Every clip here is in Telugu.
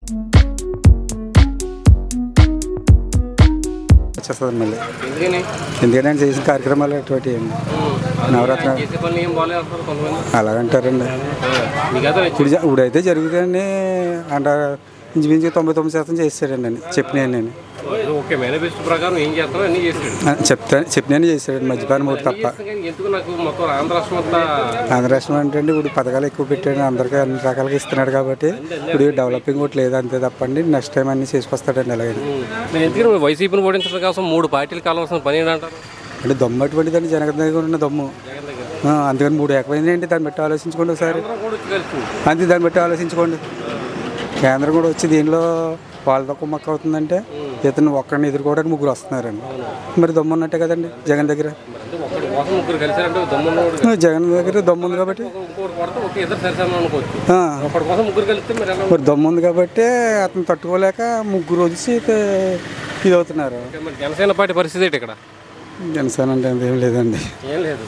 వచ్చేస్తుంది మళ్ళీ ఎందుకని ఎందుకంటే ఆయన చేసిన కార్యక్రమాలు అటువంటి నవరత్న చేసే పనులు ఏం బాగాలేదు అంటారు కొంతమంది అలాగంటారండి మీకైతే ఇప్పుడు జ- ఇప్పుడైతే జరుగుతుందండి అంట ఇంచుమించు తొంభై తొమ్మిది శాతం చేస్తాడండి అని చెప్పినాను నేను ఓకే మేనిఫెస్టో ప్రకారం ఏం చేస్తారో అన్నీ చేసాడు ఆ, చెప్తా చెప్పినాను చేస్తాడండి మద్యపానం ఒకటి తప్ప ఎందుకు నాకు మొత్తం ఆంధ్ర రాష్ట్రం అంతా ఆంధ్ర రాష్ట్రం అంటే అండి ఇప్పుడు పథకాలు ఎక్కువ పెట్టాడు అందరికీ అన్ని రకాలుగా ఇస్తున్నాడు కాబట్టి ఇప్పుడు డెవలపింగ్ ఒకటి లేదు అంతే తప్పండి నెక్స్ట్ టైం అన్ని చేసుకొస్తాడండి అలాగే నేను ఎందుకు వైసీపీని ఓడించడం కోసం మూడు పార్టీలు కావాల్సిన పని ఏంటంటారు అంటే దమ్ము అటువంటిదండి జనగణ దగ్గర ఉన్న దమ్ము ఆ, అందుకని మూడు ఏకమైందండి దాన్ని బట్టి ఆలోచించుకోండి ఒకసారి అందరం కూడా వచ్చి కలిసింది అంతే దాన్ని బట్టి ఆలోచించుకోండి కేంద్రం కూడా వచ్చి దీనిలో వాళ్ళతో కుమ్మక్క అవుతుందంటే ఇతను ఒక్కడిని ఎదుర్కోవడానికి ముగ్గురు వస్తున్నారండి మరి దమ్ము ఉన్నట్టే కదండి జగన్ దగ్గర అంటే ఒకటి కోసం ముగ్గురు కలిసారంటే దమ్మున్నోడు ఆ, జగన్ దగ్గర దమ్ము ఉంది కాబట్టి ఇంకోటి పడితే ఒక ఇద్దరు సరిసమానం అనుకోవచ్చు ఆ, ఒకటి కోసం ముగ్గురు కలిస్తే మరి ఎలా మరి దమ్ము ఉంది కాబట్టి అతను తట్టుకోలేక ముగ్గురు వచ్చి ఇక ఇది అవుతున్నారు ఓకే, మరి జనసేన పార్టీ పరిస్థితి ఏంటి ఇక్కడ జనసేన అంటే అంత ఏం లేదండి ఏం లేదు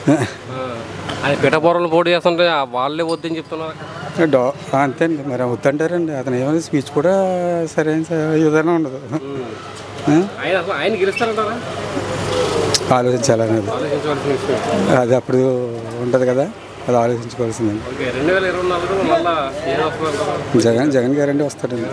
ఆయన పిఠాపురంలో పోటీ చేస్తుంటే ఆ వాళ్ళే వద్దని చెప్తున్నారు డో అంతే అండి మరి వద్దంటారండి అతను ఏమైనా స్పీచ్ కూడా సరైన స- విధానం ఉండదు ఆ? ఆయన అసలు ఆయన గెలుస్తారంటారా ఆలోచించాలనేది ఆలోచించవలసిన విషయం అది అప్పుడు ఉంటుంది కదా అది ఆలోచించుకోవాల్సిందండి ఓకే రెండు వేల ఇరవై నాలుగు మళ్ళా ఏం వస్తుందంటారా జగన్ జగన్ గ్యారంటీ వస్తాడండి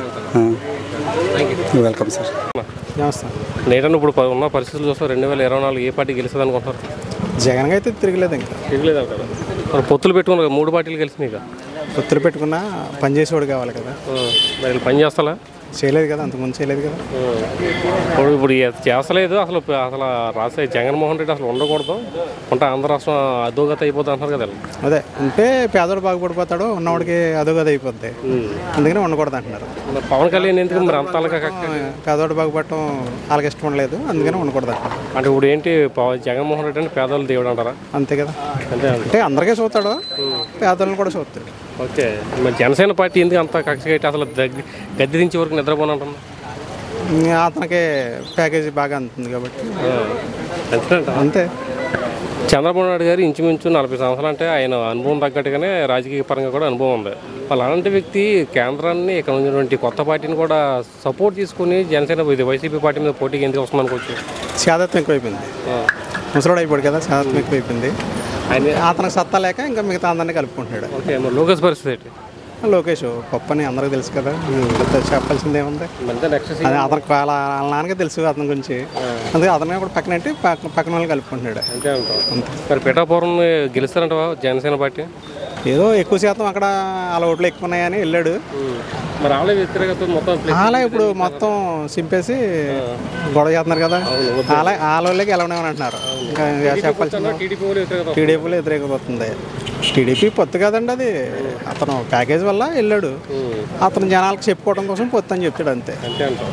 థ్యాంక్ యూ వెల్కమ్ సార్ నమస్తే నేటన్ ఇప్పుడు ప- ఉన్న పరిస్థితులు చూస్తే రెండు వేల ఇరవై నాలుగు ఏ పార్టీ గెలుస్తుంది అనుకుంటారు జగన్ అయితే తిరగలేదు ఇంకా తిరగలేదు అంటారు మరి పొత్తులు పెట్టుకున్నారు కదా, మూడు పార్టీలు కలిసినాయి కదా పొత్తులు పెట్టుకున్నా పనిచేసేవాడు కావాలి కదా ఆ, మరి వీళ్ళు పని చేస్తారా చేయలేదు కదా అంతకుముందు చేయలేదు కదా ఇప్పుడు ఇప్పుడు ఇది చేస్తలేదు అసలు అసలు రాసే జగన్మోహన్ రెడ్డి అసలు ఉండకూడదు ఉంటే ఆంధ్ర రాష్ట్రం అధోగత అయిపోతుంది అంటారు కదా వీళ్ళు. అదే ఉంటే పేదోడు బాగుపడిపోతాడు ఉన్నవాడికి అదోగది అయిపోద్ది అందుకని ఉండకూడదు అంటున్నారు మరి పవన్ కళ్యాణ్ ఎందుకు మరి అంత అలగా కక్క- పేదోడు బాగుపడటం వాళ్ళకి ఇష్టం ఉండలేదు అందుకని ఉండకూడదు అంటున్నారు అంటే ఇప్పుడు ఏంటి పవ- జగన్మోహన్ రెడ్డి అంటే పేదవాళ్ళు దేవుడు అంటారా అంతే కదా అంతే అంట అంటే అందరికీ చూస్తాడు పేదోళ్ళని కూడా చూస్తాడు ఓకే మరి జనసేన పార్టీ ఎందుకు అంత కక్ష కట్టి అసలు దగ్గ గద్దె దించే వరకు నిద్రపోను అంటుంది ఇంకా అతనికి ప్యాకేజీ బాగా అందుతుంది కాబట్టి అంతేనంట అంతే చంద్రబాబు నాయుడు గారు ఇంచుమించు నలభై సంవత్సరాలు అంటే ఆయన అనుభవం తగ్గట్టుగానే రాజకీయ పరంగా కూడా అనుభవం ఉంది వాళ్ళు అలాంటి వ్యక్తి కేంద్రాన్ని ఇక్కడ ఉన్నటువంటి కొత్త పార్టీని కూడా సపోర్ట్ తీసుకుని జనసేన ఇది వైసీపీ పార్టీ మీద పోటీకి ఎందుకు వస్తుంది అనుకోవచ్చు శాదత్వం ఎక్కువైపోయింది ముసలోడు అయిపోయాడు కదా శాదత్వం ఎక్కువైపోయింది ఆయన అతనికి సత్తా లేక ఇంకా మిగతా అందరినీ కలుపుకుంటున్నాడు ఓకే మరి లోకేష్ పరిస్థితి ఏంటి లోకేష్ పప్పని అందరికీ తెలుసు కదా పెద్ద చెప్పాల్సింది ఏముంది అంటే నెక్స్ట్ అది అతనికి వాళ్ళ వాళ్ళ నాన్నకే తెలుసు అతని గురించి అందుకే అతను కూడా పక్కన పెట్టి పక్క- పక్కన వాళ్ళు కలుపుకుంటున్నాడు అంతే అంటాం మరి పిఠాపురం గెలుస్తారంటవా జనసేన పార్టీ ఏదో ఎక్కువ శాతం అక్కడ వాళ్ళ ఓట్లు ఎక్కువ ఉన్నాయని వెళ్ళాడు మరి ఆలయ వ్యతిరేకత మొత్తం అలా ఇప్పుడు మొత్తం సింపేసి గొడవ చేస్తున్నారు కదా అలా వాళ్ళ వాళ్ళకి వెళ్ళమని అంటున్నారు ఇంకా చెప్పాల్సింది టీడీపీ వాళ్ళు వ్యతిరేకత టీడీపీలో వ్యతిరేకపోతుంది టీడీపీ పొత్తు కదండి అది అతను ప్యాకేజ్ వల్ల వెళ్ళాడు అతను జనాలకు చెప్పుకోవడం కోసం పొత్తు అని చెప్తాడు అంతే అంతే అంటాం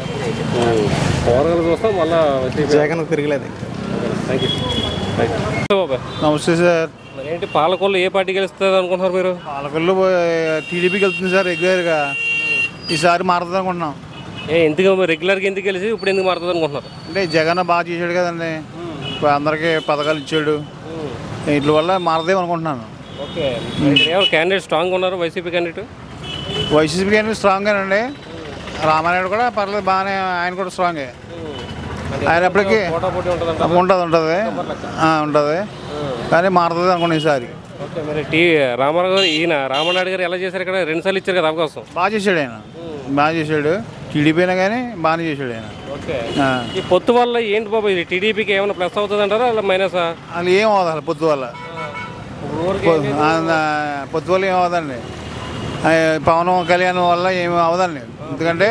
ఓవరాల్ చూస్తాం మళ్ళీ వైసీపీ జగన్ తిరగలేదు ఇంకా థ్యాంక్ యూ థ్యాంక్ యూ బాబాయ్ నమస్తే సార్ మరి ఏంటి పాలకొల్లు ఏ పార్టీ గెలుస్తుంది అనుకుంటున్నారు మీరు పాలకొల్లు టీడీపీకి వెళ్తుంది సార్ రెగ్యులర్గా ఈసారి మారుతుంది అనుకుంటున్నాం ఏ ఎందుకు మరి రెగ్యులర్గా ఎందుకు గెలిచి ఇప్పుడు ఎందుకు మారుతుంది అనుకుంటున్నారు అంటే జగన్ బాగా చేశాడు కదండి ఇప్పుడు అందరికీ పథకాలు ఇచ్చాడు వీటి వల్ల మారదేమో అనుకుంటున్నాను ఓకే ఎవరు క్యాండిడేట్ స్ట్రాంగ్ ఉన్నారు వైసీపీ క్యాండిడేట్ వైసీపీ కానీ స్ట్రాంగేనండి రామానాయుడు కూడా పర్లేదు బాగానే ఆయన కూడా స్ట్రాంగే ఆయన అప్పటికి పోటాపోటీ ఉంటుందంట ఉంటుంది ఉంటుంది ఉంటుంది కానీ మారుతుంది అనుకున్నాను ఈసారి ఓకే మరి టీ రామారావు గారు ఈయన రామనాయుడు గారు ఎలా చేశారు ఇక్కడ రెండు సార్లు ఇచ్చారు కదా అవకాశం బాగా చేశాడు ఆయన బాగా చేశాడు టీడీపీ అయినా కానీ బాగానే చేశాడు ఆయన ఓకే ఆ. ఈ పొత్తు వల్ల ఏంటి బాబు ఇది టీడీపీకి ఏమైనా ప్లస్ అవుతుంది అంటారా అలా మైనసా అసలు ఏం అవ్వదు అసలు పొత్తు వల్ల పొ- ఆ, ఆ, పొత్తు వల్ల ఏం అవ్వదండి ఆ, పవన్ కళ్యాణ్ వల్ల ఏమి అవ్వదండి ఎందుకంటే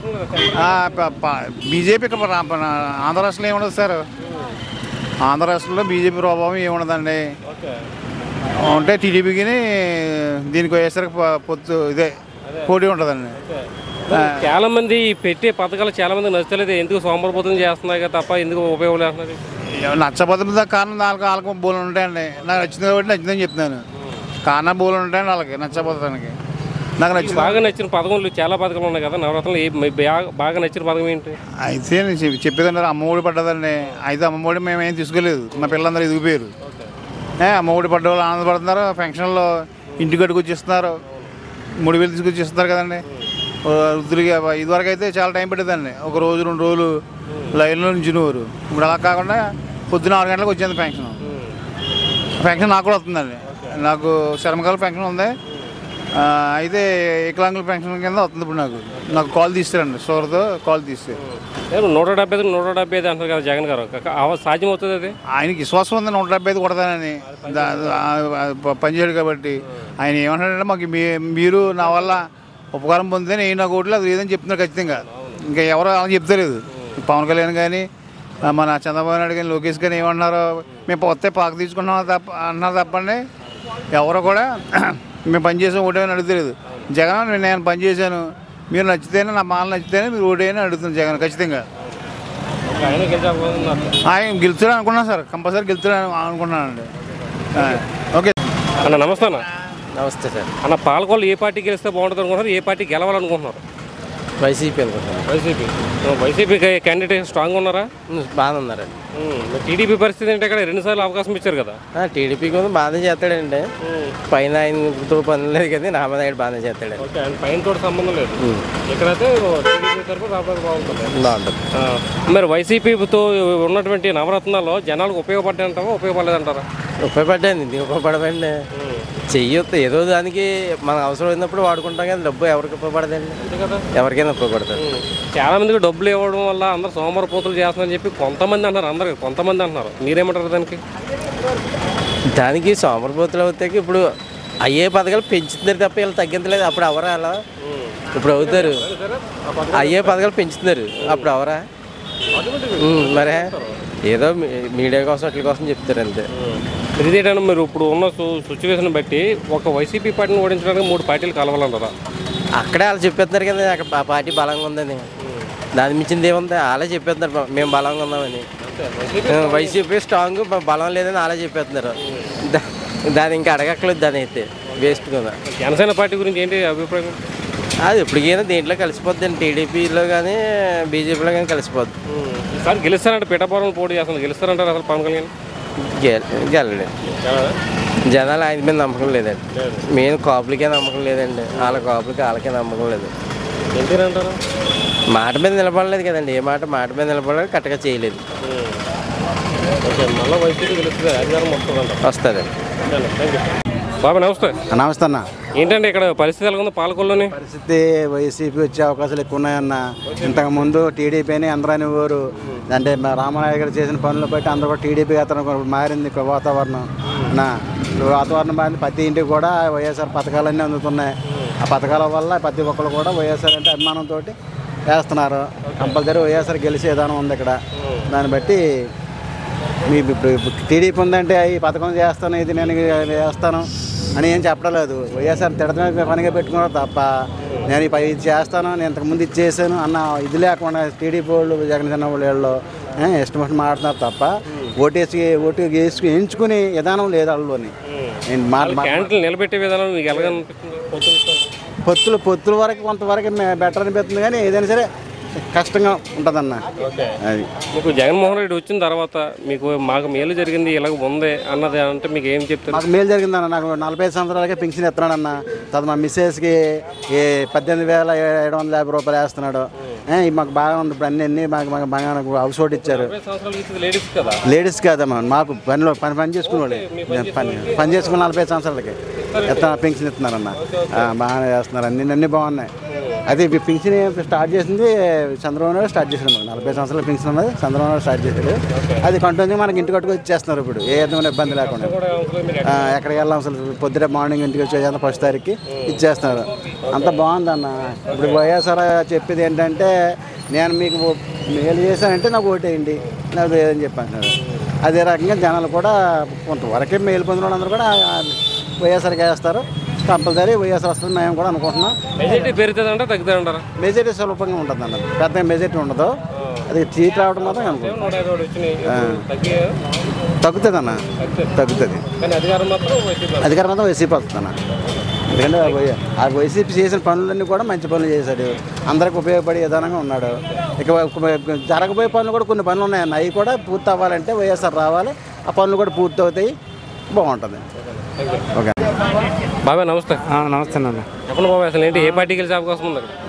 బీజేపీ ఇక్కడ రా- మన ఆంధ్ర రాష్ట్రంలో ఏముండదు సార్ ఆంధ్ర రాష్ట్రంలో బీజేపీ ప్రభావం ఏముండదండి ఓకే ఉంటే టీడీపీకి దీనికి వైఎస్ఆర్ పొత్తు ఇదే పోటీ ఉంటుందండి చాలా మంది ఈ పెట్టే పథకాలు చాలా మంది నచ్చలేదు ఎందుకు సోమరపోతం చేస్తున్నాయి కదా తప్ప ఎందుకు ఉపయోగం లేస్తున్నది నచ్చబోతే కారణం నాలుగు వాళ్ళకి బోలు ఉంటాయండి నాకు నచ్చింది కాబట్టి నచ్చిందని చెప్తున్నాను కారణం బోలు ఉంటాయండి వాళ్ళకి నచ్చబోతానికి నాకు నచ్చింది బాగా నచ్చిన పథకంలు చాలా పథకాలు ఉన్నాయి కదా నవరత్నాలు ఏ- మీ బాగా- బాగా నచ్చిన పథకం ఏంటి అయితే నేను చెప్పి- చెప్పేదంటే అమ్మఒడి పడ్డదండి అయితే అమ్మఒడి మేము ఏం తీసుకోలేదు మా పిల్లలందరూ ఎదిగిపోయారు ఏ అమ్మఒడి పడ్డ వాళ్ళు ఆనందపడుతున్నారు ఫంక్షన్లో ఇంటి కట్టుకు వచ్చేస్తున్నారు మూడు వేలు తీసుకొచ్చి ఇస్తున్నారు కదండి వృద్ధులుగా ఇదివరకు అయితే చాలా టైం పట్టేదండి ఒక రోజు రెండు రోజులు లైన్లో నుంచినవారు ఇప్పుడు అలా కాకుండా పొద్దున ఆరు గంటలకు వచ్చేది పెన్షన్ పెన్షన్ నాకు కూడా వస్తుందండి నాకు శ్రమకాల పెన్షన్ ఉంది ఆ, అయితే వికలాంగుల పెన్షన్ కింద వస్తుంది ఇప్పుడు నాకు నాకు కాల్ తీస్తారండి షుగర్తో కాల్ తీస్తే నేను నూట డెబ్బై ఐదు నూట డెబ్బై ఐదు అంటారు కదా జగన్ గారు కా- కా- సాధ్యం అవుతుంది అది ఆయనకి విశ్వాసం ఉంది నూట డెబ్బై ఐదు కొడతానని దా- ఆ- ఆ ప- పనిచేయడు కాబట్టి ఆయన ఏమంటాడంటే మాకు మీ మీరు నా వల్ల ఉపకారం పొందితే నేను నా కోట్లు అది లేదని చెప్తున్నారు ఖచ్చితంగా ఇంకా ఎవరు అలా చెప్తలేదు పవన్ కళ్యాణ్ కానీ ఆ, మన చంద్రబాబు నాయుడు కానీ లోకేష్ కానీ ఏమన్నారు మేము వస్తే పాక తీసుకున్నాం తప్ప అన్నారు తప్పండి ఎవరు కూడా మేము పని చేసాం ఓటేమని అడుగుతలేదు జగన్ నేను పని చేశాను మీరు నచ్చితేనే నా మాల నచ్చితేనే మీరు ఓటేయని అడుగుతుంది జగన్ ఖచ్చితంగా ఆయన గెలిచే అవకాశం ఉందంట. ఆయన గెలుస్తాడు అనుకున్నాను సార్ కంపల్సరీ గెలుస్తాడు అనుకున్నానండి ఆ, ఓకే అన్న నమస్తే అన్న నమస్తే సార్ అన్న పాలకొల్లు ఏ పార్టీ గెలిస్తే బాగుంటుంది అనుకుంటున్నారు ఏ పార్టీ గెలవాలనుకుంటున్నారు వైసీపీ అనుకుంటున్నాను వైసీపీ వైసీపీ క్యాండిడేట్ స్ట్రాంగ్ ఉన్నారా బాగానే ఉన్నారండి ఉమ్, మరి టీడీపీ పరిస్థితి ఏంటి అక్కడ రెండుసార్లు అవకాశం ఇచ్చారు కదా ఆ, టీడీపీ కూడా బాగానే చేస్తాడండి పైన ఆయనతో పని లేదు కదా నా మీద ఆయన బాగానే చేస్తాడండి ఓకే ఆయన పైన తోటి సంబంధం లేదు ఇక్కడైతే టీడీపీ తరఫున రాబోతే బాగుంటుంది బాగుంటుంది ఆ, మరి వైసీపీతో ఉన్నటువంటి నవరత్నాల్లో జనాలకు ఉపయోగపడ్డాయంటారా ఉపయోగపడలేదంటారా ఉపయోగపడ్డాను ఎందుకు ఉపయోగపడమండి చెయ్యొద్దు ఏదో దానికి మనకు అవసరం అయినప్పుడు వాడుకుంటాం కానీ డబ్బు ఎవరికి ఉపయోగపడదండి అంతే కదా ఎవరికైనా ఉపయోగపడుతుంది ఉమ్, చాలా మందికి డబ్బులు ఇవ్వడం వల్ల అందరూ సోమవారపోతులు చేస్తున్నారని చెప్పి కొంతమంది అంటారు అందరు కొంతమంది అంటున్నారు మీరేమంటారు దానికి దానికి సోమరపోతులు అవుతాయి ఇప్పుడు అయ్యే పథకాలు పెంచుతున్నారు తప్ప వీళ్ళు తగ్గించలేదు అప్పుడు ఎవరా అలా ఇప్పుడు అవుతారు అయ్యే పథకాలు పెంచుతున్నారు అప్పుడు ఎవరా ఉమ్, మరే ఏదో మీ- మీడియా కోసం అట్ల కోసం చెప్తారు అంతే మరి ఇదేంటంటే మీరు ఇప్పుడు ఉన్న సిచ్యువేషన్ బట్టి ఒక వైసీపీ పార్టీని ఓడించడానికి మూడు పార్టీలు కలవాలంటారా అక్కడే వాళ్ళు చెప్పేస్తున్నారు కదా అక్కడ ఆ పార్టీ బలంగా ఉందని దాని మించింది ఏముంది వాళ్ళే చెప్పేస్తున్నారు మేము బలంగా ఉన్నామని ఆ, వైసీపీ స్ట్రాంగ్ బ- బలం లేదని వాళ్ళే చెప్పేస్తున్నారు దా- దాని ఇంకా అడగక్కలేదు దాని అయితే వేస్ట్ కదా జనసేన పార్టీ గురించి ఏంటి అభిప్రాయం అది ఎప్పటికైనా దేంట్లో కలిసిపోద్ది టీడీపీలో కానీ బీజేపీలో కానీ కలిసిపోద్ది ఈసారి గెలుస్తారంటే పిఠాపురం పోటీ చేస్తుంది గెలుస్తారంటారు అసలు పవన్ కళ్యాణ్ గెల గెలలేదు జనాలు ఆయన మీద నమ్మకం లేదండి మెయిన్ కాపులకే నమ్మకం లేదండి వాళ్ళ కాపులకి వాళ్ళకే నమ్మకం లేదు ఏంటి అంటారు మాట మీద నిలబడలేదు కదండి ఏ మాట మాట మీద నిలబడలేదు కరెక్ట్గా చేయలేదు ఓకే మళ్ళీ వైసీపీ గెలుస్తుంది అధికారం వస్తుందంట వస్తుందండి థ్యాంక్ యూ బాబా నమస్తే నమస్తే అన్న ఏంటంటే ఇక్కడ పరిస్థితి ఎలా ఉంది పాలకొల్లోని పరిస్థితి వైసీపీ వచ్చే అవకాశాలు ఎక్కువ ఉన్నాయన్న ఇంతకుముందు టీడీపీని అందరూ అనేవారు అంటే మా రామనాయుడు గారు చేసిన పనులు బట్టి అందరూ కూడా టీడీపీ అతను మారింది ఇక్కడ వాతావరణం నా ఇప్పుడు వాతావరణం మారింది ప్రతి ఇంటికి కూడా వైఎస్ఆర్ పథకాలన్నీ అందుతున్నాయి ఆ పథకాల వల్ల ప్రతి ఒక్కరు కూడా వైఎస్ఆర్ అంటే అభిమానంతో వేస్తున్నారు కంపల్సరీ వైఎస్ఆర్ గెలిచే విధానం ఉంది ఇక్కడ దాన్ని బట్టి మీ ఇప్పుడు టీడీపీ ఉందంటే ఈ పథకం చేస్తాను ఇది నేను చేస్తాను అని ఏం చెప్పడం లేదు వైఎస్ఆర్ తిడతమే పనిగా పెట్టుకున్నారు తప్ప నేను ఈ పై ఇది చేస్తాను నేను ఇంతకుముందు ఇది చేశాను అన్న ఇది లేకుండా టీడీపీ వాళ్ళు జగన్ జన వాళ్ళు ఏ, ఇష్టం వచ్చిన మాట్లాడుతున్నారు తప్ప ఓటేసి ఓటు వేసుకుని ఎంచుకుని విధానం లేదు వాళ్ళలోని నేను మాట మాట- క్యాంటీన్లు నిలబెట్టే విధానం మీకు ఎలాగ అనిపిస్తుంది పొత్తు విషయంలో? పొత్తులు పొత్తుల వరకు కొంతవరకు బెటర్ అనిపిస్తుంది కానీ ఏదైనా సరే కష్టంగా ఉంటుందన్న అది మీకు జగన్మోహన్ రెడ్డి వచ్చిన తర్వాత మీకు మాకు మేలు జరిగింది ఇలాగ ఉంది అన్నది అంటే మీకు ఏం చెప్తారు మాకు మేలు జరిగిందన్న నాకు నలభై ఐదు సంవత్సరాలకే పెన్షన్ ఇస్తున్నాడన్న తర్వాత మా మిస్సెస్కి ఈ పద్దెనిమిది వేల ఏడు వందల యాభై రూపాయలు వేస్తున్నాడు ఏ, ఇది మాకు బాగా ఉంది ఇప్పుడు అన్ని అన్ని మాకు మాకు బాగా నాకు హౌస్ హోల్డ్ ఇచ్చారు ఇరవై సంవత్సరాలు ఇచ్చేది లేడీస్ కదా లేడీస్ కాదమ్మా మాకు పనిలో పని పని చేసుకునే వాళ్ళు పని పని చేసుకున్న నలభై ఐదు సంవత్సరాలకి ఎత్త పెన్షన్ ఇస్తున్నారన్న ఆ, బాగానే చేస్తున్నారు అన్ని అన్ని బాగున్నాయి అది ఈ పెన్షన్ స్టార్ట్ చేసింది చంద్రబాబు నాయుడు స్టార్ట్ చేశాడు మాకు నలభై సంవత్సరాల పెన్షన్ ఉన్నది చంద్రబాబు నాయుడు స్టార్ట్ చేశాడు అది కంటిన్యూ మనకి ఇంటి కట్టుకు ఇచ్చేస్తున్నారు ఇప్పుడు ఏ విధమైన ఇబ్బంది లేకుండా కూడా అవసరం మీరు ఆ, ఎక్కడికి వెళ్ళాం అసలు పొద్దున మార్నింగ్ ఇంటికి వచ్చేది ఫస్ట్ తారీఖుకి ఇచ్చేస్తున్నారు అంత బాగుందన్న ఇప్పుడు వైఎస్ఆర్ చెప్పేది ఏంటంటే నేను మీకు ఓ- మేలు చేశానంటే నాకు ఓటేయండి నాకు లేదని చెప్పి అంటున్నారు అదే రకంగా జనాలు కూడా కొంతవరకే మేలు పొందిన వాళ్ళందరూ కూడా ఆ, వైఎస్ఆర్కి వేస్తారు కంపల్సరీ వైఎస్ఆర్ వస్తుంది మేము కూడా అనుకుంటున్నాం మెజార్టీ పెరుగుతుంది అంటే తగ్గుతుంది అంటారా మెజారిటీ స్వల్పంగా ఉంటుంది అన్న పెద్ద మెజారిటీ ఉండదు అది సీట్ రావడం మాత్రం అనుకుంటున్నాం నూట యాభై ఒకటి వచ్చినాయి తగ్గి తగ్గుతుంది అన్న తగ్గుతుంది కానీ అధికారం మాత్రం వైసీపీ అధికారం అంతా వైసీపీ వస్తుందన్న ఎందుకంటే ఆ వై- ఆ వైసీపీ చేసిన పనులన్నీ కూడా మంచి పనులు చేశాడు అందరికి ఉపయోగపడే విధానంగా ఉన్నాడు ఇక ఒక- జరగబోయే పనులు కూడా కొన్ని పనులు ఉన్నాయన్న అవి కూడా పూర్తి అవ్వాలంటే వైఎస్ఆర్ రావాలి ఆ పనులు కూడా పూర్తి అవుతాయి బాగుంటుంది ఓకే బాబాయ్ నమస్తే నమస్తే నాన్న చెప్పండి బాబాయ్ అసలు ఏంటి ఏ పార్టీకి గెలిచే అవకాశం ఉంది అక్కడ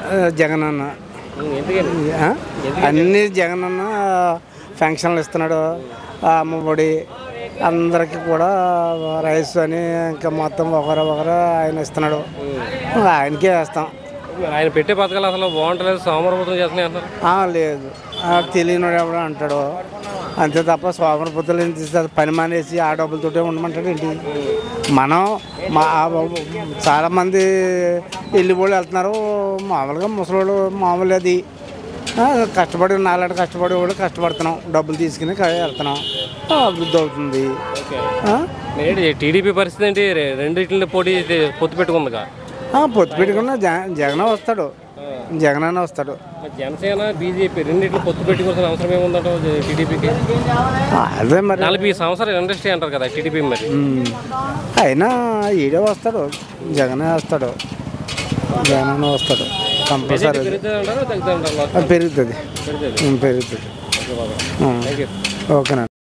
జగన్ అన్న ఎందుకని ఆ? అన్ని జగన్ అన్న ఫంక్షన్లు ఇస్తున్నాడు ఆ అమ్మఒడి అందరికీ కూడా రైస్ అని ఇంకా మొత్తం ఒకరు ఒకరు ఆయన ఇస్తున్నాడు ఆయనకే వేస్తాం ఆయన పెట్టే పథకాలు అసలు బాగుంటలేదు సోమరపోతం చేస్తున్నాయి అంటారు ఆ, లేదు ఆ, తెలియనివాడు ఎవడో అంటాడు అంతే తప్ప సోమర పుత్రులు ఏం తీస్తారు పని మానేసి ఆ డబ్బులతోటే ఉండమంటాడు ఏంటి మనం మా చాలామంది వెళ్ళిపోయి వెళ్తున్నారు మామూలుగా ముసలోళ్ళు మామూలు అది ఆ, కష్టపడి నాలాంటి కష్టపడి కూడా కష్టపడుతున్నాం డబ్బులు తీసుకుని క- వెళ్తున్నాం ఆ, అభివృద్ధి అవుతుంది ఆ? ఏంటి టీడీపీ పరిస్థితి ఏంటి రె- రెండిట్లని పోటీ ఇది పొత్తు పెట్టుకుందిగా ఆ, పొత్తు పెట్టుకున్న జగన్ జగన్ వస్తాడు జగన్ అన్న వస్తాడు మరి జనసేన బీజేపీ రెండిట్లు పొత్తు పెట్టుకోవాల్సిన అవసరం ఏముందంట టీడీపీకి ఆ, అదే మరి నలభై సంవత్సరాలు ఇండస్ట్రీ అంటారు కదా టీడీపీ మరి ఉమ్. అయినా ఈడే వస్తాడు జగనే వస్తాడు జగన్ వస్తాడు కంపల్సరీ పెరుగుతుందంటారా తగ్గుతుందంటారా అది పెరుగుతుంది పెరుగుతుంది ఉమ్, పెరుగుతుంది ఉమ్. థ్యాంక్ యూ ఓకేనా